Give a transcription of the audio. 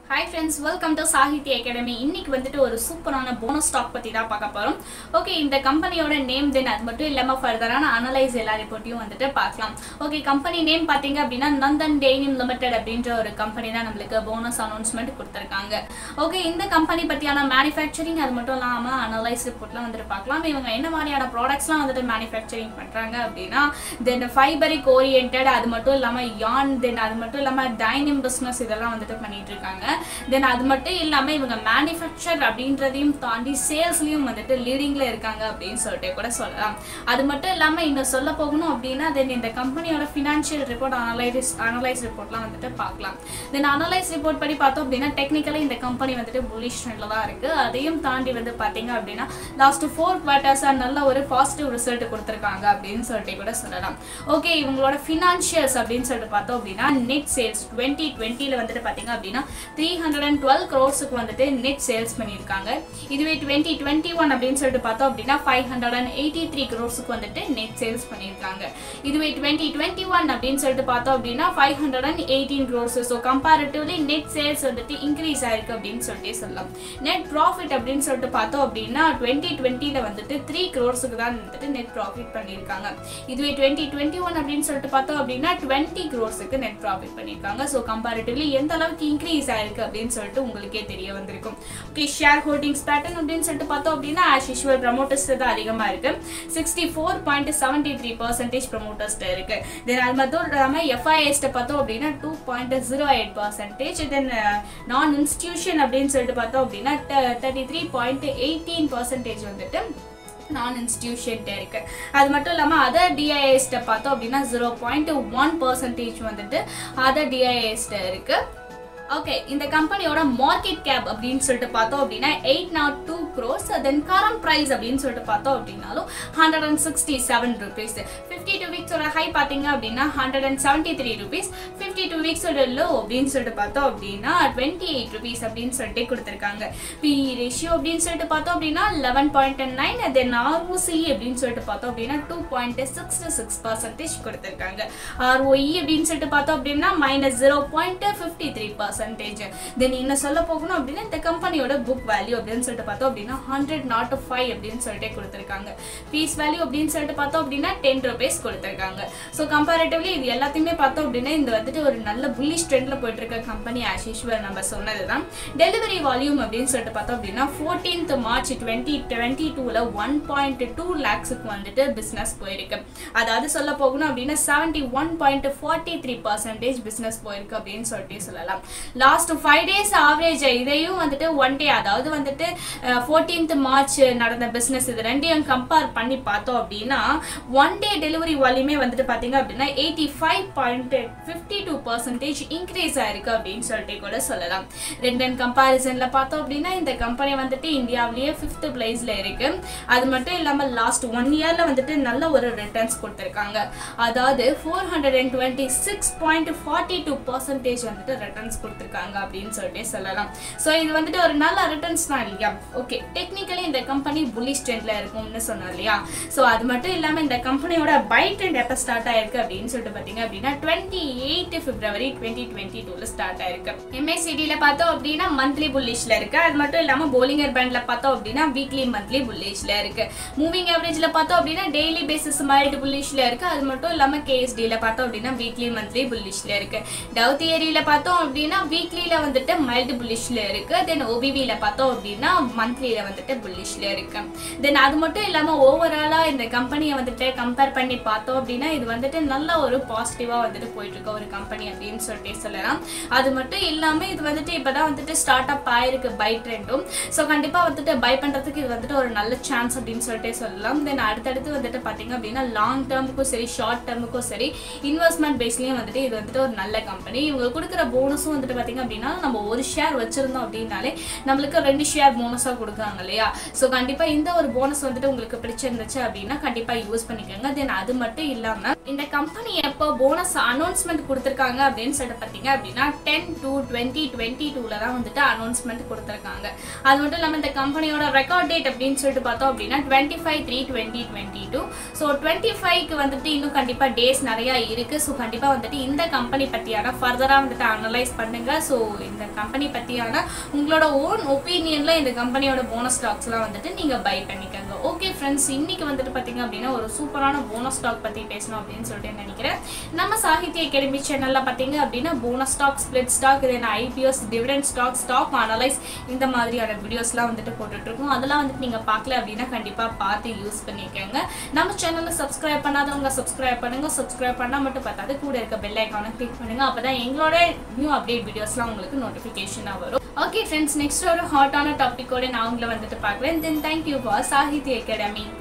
hi friends welcome to Sahitya Akademi இன்னைக்கு வந்துட்டு ஒரு சூப்பரான போனஸ் ஸ்டாக் பற்றி தான் பார்க்க போகிறோம் ஓகே இந்த கம்பெனியோட நேம் தென் அது மட்டும் இல்லாமல் ஃபர்தரான அனலைஸ் எல்லா ரிப்போர்ட்டையும் வந்துட்டு பார்க்கலாம் ஓகே கம்பெனி நேம் பார்த்தீங்க அப்படின்னா நந்தன் டெய்னிம் லிமிடெட் அப்படின்ற ஒரு கம்பெனி தான் நம்மளுக்கு போனஸ் அனௌன்ஸ்மெண்ட் கொடுத்துருக்காங்க ஓகே இந்த கம்பெனி பற்றியான மேனுஃபேக்சரிங் அது மட்டும் இல்லாமல் அனலைஸ் ரிப்போர்ட்லாம் வந்துட்டு பார்க்கலாம் இவங்க என்ன மாதிரியான ப்ராடக்ட்ஸ்லாம் வந்துட்டு மேனுஃபேக்சரிங் பண்ணுறாங்க அப்படின்னா தென் ஃபைபரிக் ஓரியன்ட் அது மட்டும் இல்லாமல் யான் தென் அது மட்டும் இல்லாமல் டைனிங் பிஸ்னஸ் இதெல்லாம் வந்துட்டு பண்ணிட்டு இருக்காங்க தென் அது மட்டும் இல்லாமல் இவங்க மேனுஃபேக்சர் அப்படின்றதையும் தாண்டி சேல்ஸ்லையும் வந்துட்டு லீடிங்கில் இருக்காங்க அப்படின்னு சொல்லிட்டு கூட சொல்லலாம் அது மட்டும் இல்லாமல் இங்கே சொல்ல போகணும் அப்படின்னா தென் இந்த கம்பெனியோட ஃபினான்ஷியல் ரிப்போர்ட் அனலைஸ் அனலைஸ் ரிப்போர்ட்லாம் வந்துட்டு பார்க்கலாம் தென் அனலைஸ் ரிப்போர்ட் படி பார்த்தோம் அப்படின்னா டெக்னிக்கலாக இந்த கம்பெனி வந்துட்டு புலிஷ் ட்ரெண்டில் தான் இருக்குது அதையும் தாண்டி வந்து பார்த்தீங்க அப்படின்னா லாஸ்ட் ஃபோர் குவார்ட்டர்ஸாக நல்ல ஒரு பாசிட்டிவ் ரிசல்ட் கொடுத்துருக்காங்க அப்படின்னு சொல்லிட்டு கூட சொல்லலாம் ஓகே இவங்களோட ஃபினான்ஷியல்ஸ் அப்படின்னு சொல்லிட்டு பார்த்தோம் அப்படின்னா நெட் சேல்ஸ் டுவெண்ட்டி டுவெண்ட்டியில் வந்துட்டு பார்த்தீங்க அப்படின்னா த்ரீ ஹண்ட்ரட் அண்ட் டுவெல் க்ரோர்ஸுக்கு வந்துட்டு நெட் சேல்ஸ் பண்ணியிருக்காங்க இதுவே டுவெண்ட்டி டுவெண்ட்டி ஒன் அப்படின்னு சொல்லிட்டு பார்த்தோம் அப்படின்னா five hundred and eighty three க்ரோர்ஸுக்கு வந்துட்டு நெட் சேல்ஸ் பண்ணியிருக்காங்க இதுவே டுவெண்ட்டி டுவெண்ட்டி ஒன் அப்படின்னு சொல்லிட்டு பார்த்தோம் அப்படின்னா five hundred and eighteen crores so comparatively net sales வந்துட்டு இன்க்ரீஸ் ஆயிருக்கு அப்படின்னு சொல்லிட்டு சொல்லலாம் நெட் ப்ராஃபிட் அப்படின்னு சொல்லிட்டு பார்த்தோம் அப்படின்னா டுவெண்ட்டி டுவெண்ட்டியில் வந்துட்டு த்ரீ க்ரோர்ஸுக்கு தான் வந்துட்டு நெட் ப்ராஃபிட் பண்ணியிருக்காங்க இதுவே டுவெண்ட்டி டுவெண்ட்டி ஒன் அப்படின்னு சொல்லிட்டு பார்த்தோம் அப்படின்னா டுவெண்ட்டி க்ரோர்ஸுக்கு நெட் ப்ராஃபிட் பண்ணியிருக்காங்க ஸோ கம்பேரிட்டிவ்லி எந்த அளவுக்கு இன்க்ரீஸ் ஆயிருக்கு அப்படின்னு சொல்லிட்டு உங்களுக்கே தெரிய வந்திருக்கும் ஓகே ஷேர் ஹோல்டிங்ஸ் பேட்டர்ன் அப்படின்னு சொல்லிட்டு பார்த்தோம் அப்படின்னா ஆஸ் யூஷுவல் ப்ரமோட்டர்ஸ் தான் அதிகமாக இருக்கு sixty four point seventy three percentage ப்ரமோட்டர்ஸ்ட இருக்கு தென் அது மட்டும் இல்லாமல் எஃப்ஐஎஸ்ட பார்த்தோம் அப்படின்னா two point zero eight percentage then non institution அப்படின்னு சொல்லிட்டு பார்த்தோம் அப்படின்னா thirty three point eighteen percentage வந்துட்டு நான் இன்ஸ்டியூஷன்ட்டு இருக்கு அது மட்டும் இல்லாமல் அதர் டிஐஎஸ்ட பார்த்தோம் அப்படின்னா ஜீரோ பாயிண்ட் ஒன் பர்சன்டேஜ் வந்துட்டு அதர் டிஐஎஸ்ட இருக்கு ஓகே இந்த கம்பெனியோட மார்க்கெட் கேப் அப்படின்னு சொல்லிட்டு பார்த்தோம் அப்படின்னா eight nought two crores then current price அப்படின்னு சொல்லிட்டு பார்த்தோம் அப்படின்னாலும் hundred and sixty seven rupees fifty two வீக்ஸோட ஹை பார்த்தீங்க அப்படின்னா hundred and seventy three rupees fifty two வீக்ஸோட லோ அப்படின்னு சொல்லிட்டு பார்த்தோம் அப்படின்னா டுவெண்ட்டி எயிட் ருபீஸ் அப்படின்னு சொல்லிட்டு கொடுத்துருக்காங்க பி ரேஷியோ அப்படின்னு சொல்லிட்டு பார்த்தோம் அப்படின்னா eleven point nine then ROC அப்படின்னு சொல்லிட்டு பார்த்தோம் அப்படின்னா two point six six percentage கொடுத்துருக்காங்க ஆர்ஓஇ அப்படின்னு சொல்லிட்டு பார்த்தோம் அப்படின்னா minus zero point fifty three percentage then இன்னும் சொல்ல போகணும் அப்படின்னா இந்த கம்பெனியோட புக் வேல்யூ அப்படின்னு சொல்லிட்டு பார்த்தோம் அப்படின்னா ஹண்ட்ரட் நாட் ஃபைவ் அப்படின்னு சொல்லிட்டு கொடுத்துருக்காங்க ஃபீஸ் வேல்யூ அப்படின்னு சொல்லிட்டு பார்த்தோம் அப்படின்னா டென் ருபீஸ் கொடுத்துருக்காங்க ஸோ கம்பேரிட்டிவ்லி இது எல்லாத்தையுமே பார்த்தோம் அப்படின்னா இந்த வந்துட்டு ஒரு நல்ல புல்லிஷ் ட்ரெண்டில் போயிட்டு இருக்க கம்பெனி ஆஸ் யூஷுவல் நம்ம சொன்னது தான் டெலிவரி வால்யூம் அப்படின்னு சொல்லிட்டு பார்த்தோம் அப்படின்னா ஃபோர்டீன்த் மார்ச் டுவெண்ட்டி டுவெண்ட்டி டூவில் ஒன் பாயிண்ட் டூ லேக்ஸுக்கு வந்துட்டு பிஸ்னஸ் போயிருக்கு அதாவது சொல்ல போகணும் அப்படின்னா seventy one point forty three percentage business போயிருக்கு அப்படின்னு சொல்லிட்டு சொல்லலாம் லாஸ்ட் ஃபைவ் டேஸ் ஆவரேஜ் இதையும் வந்துட்டு ஒன் டே அதாவது வந்துட்டு ஃபோர்டீன்த் மார்ச் நடந்த பிஸ்னஸ் இது ரெண்டையும் கம்பேர் பண்ணி பார்த்தோம் அப்படின்னா ஒன் டே டெலிவரி வால்யூமே வந்துட்டு பார்த்தீங்க அப்படின்னா eighty five point fifty two percentage increase ஆயிருக்கு அப்படின்னு சொல்லிட்டு கூட சொல்லலாம் ரெண்டு கம்பேரிசனில் பார்த்தோம் அப்படின்னா இந்த கம்பெனி வந்துட்டு இந்தியாவிலேயே ஃபிஃப்த் பிளேஸில் இருக்கு அது மட்டும் இல்லாமல் லாஸ்ட் ஒன் இயரில் வந்துட்டு நல்ல ஒரு ரிட்டர்ன்ஸ் கொடுத்துருக்காங்க அதாவது four hundred and twenty six point forty two percentage வந்துட்டு ரிட்டர்ன்ஸ் கொடுத்துருக்காங்க அப்படின்னு சொல்லிட்டு சொல்லலாம் ஸோ இது வந்துட்டு ஒரு நல்ல ரிட்டர்ன்ஸ் தான் இல்லையா ஓகே டெக்னிக்கலி இந்த கம்பெனி புலிஷ் ட்ரெண்டில் இருக்கும்னு சொன்னோம் இல்லையா ஸோ அது மட்டும் இல்லாமல் இந்த கம்பெனியோட பை ட்ரெண்ட் எப்போ ஸ்டார்ட் ஆயிருக்கு அப்படின்னு சொல்லிட்டு பார்த்தீங்க அப்படின்னா twenty eight February twenty twenty டூவில் ஸ்டார்ட் ஆயிருக்கு எம்ஏசிடியில் பார்த்தோம் அப்படின்னா மந்த்லி புல்லிஷில் இருக்கு அது மட்டும் இல்லாமல் போலிங்கர் பேண்டில் பார்த்தோம் அப்படின்னா வீக்லி மந்த்லி புல்லிஷில் இருக்கு மூவிங் ஆவரேஜில் பார்த்தோம் அப்படின்னா டெய்லி பேசிஸ் மைல்டு புல்லிஷில் இருக்கு அது மட்டும் இல்லாமல் கேஎஸ்டியில் பார்த்தோம் அப்படின்னா வீக்லி மந்த்லி புல்லிஷில் இருக்கு டவு தியரியில் பார்த்தோம் அப்படின்னா வீக்லியில் வந்துட்டு மைல்டு புல்லிஷில் இருக்கு தென் ஓபிவியில் பார்த்தோம் அப்படின்னா மந்த்லியில் வந்துட்டு புல்லிஷில் இருக்கு தென் அது மட்டும் இல்லாமல் ஓவராலாக இந்த கம்பெனியை வந்துட்டு கம்பேர் பண்ணி பார்த்தோம் அப்படின்னா இது வந்துட்டு நல்ல ஒரு பாசிட்டிவாக வந்துட்டு போயிட்டு இருக்க ஒரு கம்பெனி அப்படின்னு சொல்லிட்டு சொல்லலாம் அது மட்டும் இல்லாமல் இது வந்துட்டு இப்போ தான் வந்துட்டு ஸ்டார்ட் அப் ஆயிருக்கு பை ட்ரெண்டும் ஸோ கண்டிப்பாக வந்துட்டு பை பண்ணுறதுக்கு இது வந்துட்டு ஒரு நல்ல சான்ஸ் அப்படின்னு சொல்லிட்டு சொல்லலாம் தென் அடுத்தடுத்து வந்துட்டு பார்த்தீங்க அப்படின்னா லாங் டேர்முக்கும் சரி ஷார்ட் டேர்முக்கும் சரி இன்வெஸ்ட்மெண்ட் பேஸ்லேயும் வந்துட்டு இது வந்துட்டு ஒரு நல்ல கம்பெனி இவங்க கொடுக்குற போனஸும் வந்துட்டு பார்த்தீங்க அப்படின்னா நம்ம ஒரு ஷேர் வச்சிருந்தோம் அப்படின்னாலே நம்மளுக்கு ரெண்டு ஷேர் போனஸாக கொடுக்குறாங்க இல்லையா ஸோ கண்டிப்பாக இந்த ஒரு போனஸ் வந்துட்டு உங்களுக்கு பிடிச்சிருந்துச்சு அப்படின்னா கண்டிப்பாக யூஸ் பண்ணிக்கோங்க தென் அது மட்டும் இல்லாமல் இந்த கம்பெனி எப்போ போனஸ் அனௌன்ஸ்மெண்ட் கொடுத்துருக்காங்க அப்படின்னு சொல்லிட்டு பார்த்தீங்க அப்படின்னா டென் டு டுவெண்ட்டி டுவெண்ட்டி டூவில் தான் வந்துட்டு அனௌன்ஸ்மெண்ட் கொடுத்துருக்காங்க அது மட்டும் இல்லாமல் இந்த கம்பெனியோட ரெக்கார்ட் டேட் அப்படின்னு சொல்லிட்டு பார்த்தோம் அப்படின்னா twenty five three twenty twenty two so twenty ஃபைவ்க்கு வந்துட்டு இன்னும் கண்டிப்பாக டேஸ் நிறையா இருக்குது ஸோ கண்டிப்பாக வந்துட்டு இந்த கம்பெனி பற்றியான ஃபர்தராக வந்துட்டு அனலைஸ் பண்ணுங்க பண்ணிக்கோங்க ஸோ இந்த கம்பெனி பற்றியான உங்களோட ஓன் ஒப்பீனியனில் இந்த கம்பெனியோட போனஸ் ஸ்டாக்ஸ்லாம் வந்துட்டு நீங்கள் பை பண்ணிக்கோங்க ஓகே ஃப்ரெண்ட்ஸ் இன்னைக்கு வந்துட்டு பார்த்தீங்க அப்படின்னா ஒரு சூப்பரான போனஸ் ஸ்டாக் பற்றி பேசணும் அப்படின்னு சொல்லிட்டு நினைக்கிறேன் நம்ம சாகித்ய அகாடமி சேனலில் பார்த்தீங்க அப்படின்னா போனஸ் ஸ்டாக் ஸ்பிளிட் ஸ்டாக் இது IPS dividend stock stock analyse இந்த மாதிரியான வீடியோஸ்லாம் வந்துட்டு போட்டுட்ருக்கோம் அதெல்லாம் வந்துட்டு நீங்கள் பார்க்கல அப்படின்னா கண்டிப்பாக பார்த்து யூஸ் பண்ணிக்கோங்க நம்ம சேனலை சப்ஸ்கிரைப் பண்ணாதவங்க சப்ஸ்கிரைப் பண்ணுங்க சப்ஸ்கிரைப் பண்ணால் மட்டும் பார்த்தாது கூட இருக்க பெல் ஐக்கானை கிளிக் பண்ணுங்க அப்போ தான் எங்களோட நியூ அப்டேட் வீடியோஸ்லாம் உங்களுக்கு நோட்டிஃபிகேஷனாக வரும் ஓகே ஃப்ரெண்ட்ஸ் நெக்ஸ்ட் ஒரு ஹாட்டான டாப்பிக்கோட நான் உங்களை வந்துட்டு பார்க்குறேன் then thank you for Sahitya academy